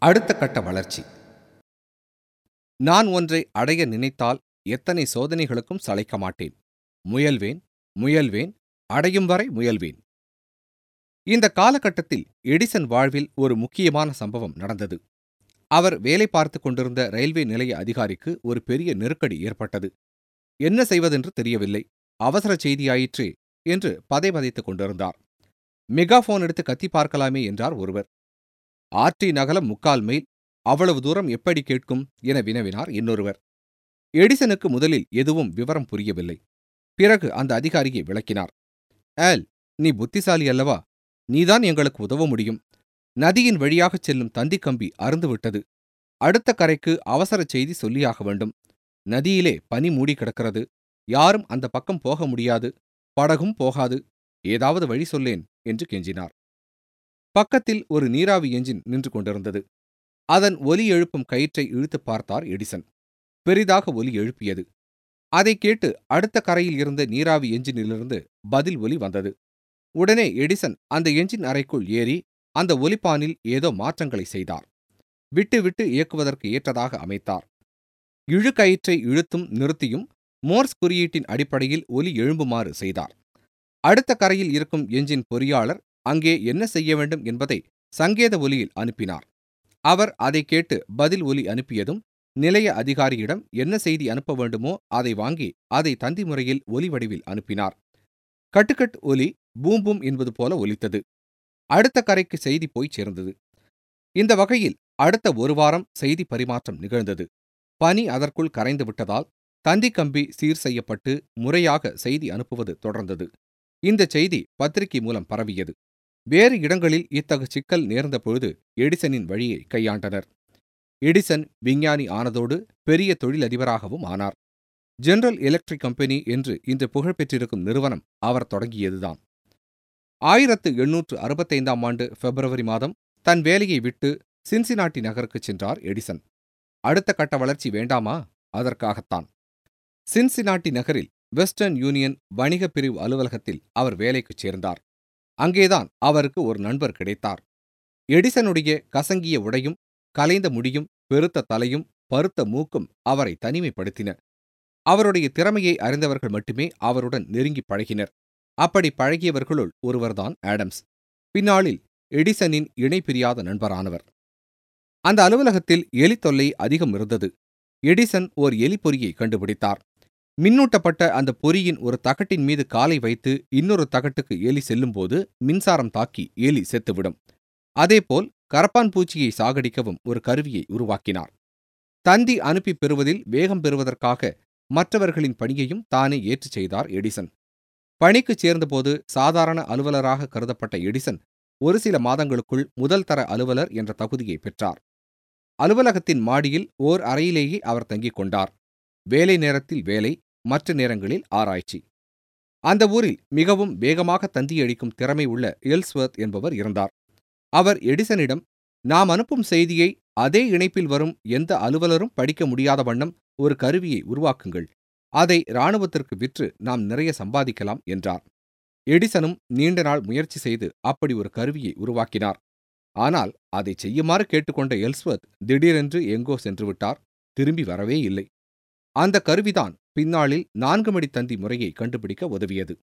அடுத்த கட்ட வளர்ச்சி நான் ஒன்றை அடைய நினைத்தால் எத்தனை சோதனைகளுக்கும் சளைக்க மாட்டேன் முயல்வேன் முயல்வேன் அடையும் வரை முயல்வேன் இந்த காலகட்டத்தில் எடிசன் வாழ்வில் ஒரு முக்கியமான சம்பவம் நடந்தது அவர் வேலை பார்த்து கொண்டிருந்த ரயில்வே நிலைய அதிகாரிக்கு ஒரு பெரிய நெருக்கடி ஏற்பட்டது என்ன செய்வதென்று தெரியவில்லை அவசர செய்தியாயிற்றே என்று பதைபதைத்துக் கொண்டிருந்தார் மெகாஃபோன் எடுத்து கத்தி பார்க்கலாமே என்றார் ஒருவர் ஆர்டி நகலம் முக்கால் மைல் அவ்வளவு தூரம் எப்படி கேட்கும் என வினவினார் இன்னொருவர் எடிசனுக்கு முதலில் எதுவும் விவரம் புரியவில்லை பிறகு அந்த அதிகாரியை விளக்கினார் ஆல் நீ புத்திசாலி அல்லவா நீதான் எங்களுக்கு உதவ முடியும் நதியின் வழியாகச் செல்லும் தந்தி கம்பி அறுந்துவிட்டது அடுத்த கரைக்கு அவசர செய்தி சொல்லியாக வேண்டும் நதியிலே பனி மூடி கிடக்கிறது யாரும் அந்த பக்கம் போக முடியாது படகும் போகாது ஏதாவது வழி சொல்லேன் என்று கெஞ்சினார் பக்கத்தில் ஒரு நீராவி எஞ்சின் நின்று கொண்டிருந்தது அதன் ஒலி எழுப்பும் கயிற்றை இழுத்துப் பார்த்தார் எடிசன் பெரிதாக ஒலி எழுப்பியது அதைக் கேட்டு அடுத்த கரையில் இருந்த நீராவி எஞ்சினிலிருந்து பதில் ஒலி வந்தது உடனே எடிசன் அந்த எஞ்சின் அறைக்குள் ஏறி அந்த ஒலிப்பானில் ஏதோ மாற்றங்களை செய்தார் விட்டு விட்டு இயக்குவதற்கு ஏற்றதாக அமைத்தார் இழுகயிற்றை இழுத்தும் நிறுத்தியும் மோர்ஸ் குறியீட்டின் அடிப்படையில் ஒலி எழும்புமாறு செய்தார் அடுத்த கரையில் இருக்கும் எஞ்சின் பொறியாளர் அங்கே என்ன செய்ய வேண்டும் என்பதை சங்கேத ஒலியில் அனுப்பினார் அவர் அதை கேட்டு பதில் ஒலி அனுப்பியதும் நிலைய அதிகாரியிடம் என்ன செய்தி அனுப்ப வேண்டுமோ அதை வாங்கி அதை தந்தி முறையில் ஒலி வடிவில் அனுப்பினார் கட்டுக்கட் ஒலி பூம் பூம் என்பது போல ஒலித்தது அடுத்த கரைக்கு செய்தி போய் சேர்ந்தது இந்த வகையில் அடுத்த ஒரு வாரம் செய்தி பரிமாற்றம் நிகழ்ந்தது பனி அதற்குள் கரைந்து விட்டதால் தந்தி கம்பி சீர் செய்யப்பட்டு முறையாக செய்தி அனுப்புவது தொடர்ந்தது இந்த செய்தி பத்திரிகை மூலம் பரவியது வேறு இடங்களில் இத்தகு சிக்கல் நேர்ந்த பொழுது எடிசனின் வழியை கையாண்டனர் எடிசன் விஞ்ஞானி ஆனதோடு பெரிய தொழிலதிபராகவும் ஆனார் ஜெனரல் எலக்ட்ரிக் கம்பெனி என்று இன்று புகழ்பெற்றிருக்கும் நிறுவனம் அவர் தொடங்கியதுதான் ஆயிரத்து எண்ணூற்று அறுபத்தைந்தாம் ஆண்டு பிப்ரவரி மாதம் தன் வேலையை விட்டு சின்சினாட்டி நகருக்குச் சென்றார் எடிசன் அடுத்த கட்ட வளர்ச்சி வேண்டாமா அதற்காகத்தான் சின்சினாட்டி நகரில் வெஸ்டர்ன் யூனியன் வணிகப் பிரிவு அலுவலகத்தில் அவர் வேலைக்குச் சேர்ந்தார் அங்கேதான் அவருக்கு ஒரு நண்பர் கிடைத்தார் எடிசனுடைய கசங்கிய உடையும் கலைந்த முடியும் பெருத்த தலையும் பருத்த மூக்கும் அவரை தனிமைப்படுத்தின அவருடைய திறமையை அறிந்தவர்கள் மட்டுமே அவருடன் நெருங்கி பழகினர் அப்படி பழகியவர்களுள் ஒருவர்தான் ஆடம்ஸ் பின்னாளில் எடிசனின் இணை பிரியாத நண்பரானவர் அந்த அலுவலகத்தில் எலி தொல்லை அதிகம் இருந்தது எடிசன் ஓர் எலி பொறியை கண்டுபிடித்தார் மின்னூட்டப்பட்ட அந்த பொறியின் ஒரு தகட்டின் மீது காலை வைத்து இன்னொரு தகட்டுக்கு எலி செல்லும்போது மின்சாரம் தாக்கி எலி செத்துவிடும் அதேபோல் கரப்பான் பூச்சியை சாகடிக்கவும் ஒரு கருவியை உருவாக்கினார் தந்தி அனுப்பி பெறுவதில் வேகம் பெறுவதற்காக மற்றவர்களின் பணியையும் தானே ஏற்றுச் செய்தார் எடிசன் பணிக்குச் சேர்ந்தபோது சாதாரண அலுவலராக கருதப்பட்ட எடிசன் ஒரு சில மாதங்களுக்குள் முதல் தர அலுவலர் என்ற தகுதியை பெற்றார் அலுவலகத்தின் மாடியில் ஓர் அறையிலேயே அவர் தங்கிக் கொண்டார் வேலை நேரத்தில் வேலை மற்ற நேரங்களில் ஆராய்ச்சி அந்த ஊரில் மிகவும் வேகமாக தந்தியடிக்கும் திறமை உள்ள எல்ஸ்வர்த் என்பவர் இருந்தார் அவர் எடிசனிடம் நாம் அனுப்பும் செய்தியை அதே இணைப்பில் வரும் எந்த அலுவலரும் படிக்க முடியாத வண்ணம் ஒரு கருவியை உருவாக்குங்கள் அதை இராணுவத்திற்கு விற்று நாம் நிறைய சம்பாதிக்கலாம் என்றார் எடிசனும் நீண்ட நாள் முயற்சி செய்து அப்படி ஒரு கருவியை உருவாக்கினார் ஆனால் அதை செய்யுமாறு கேட்டுக்கொண்ட எல்ஸ்வர்த் திடீரென்று எங்கோ சென்றுவிட்டார் திரும்பி வரவே இல்லை அந்த கருவிதான் பின்னாளில் நான்கு மணி தந்தி முறையை கண்டுபிடிக்க உதவியது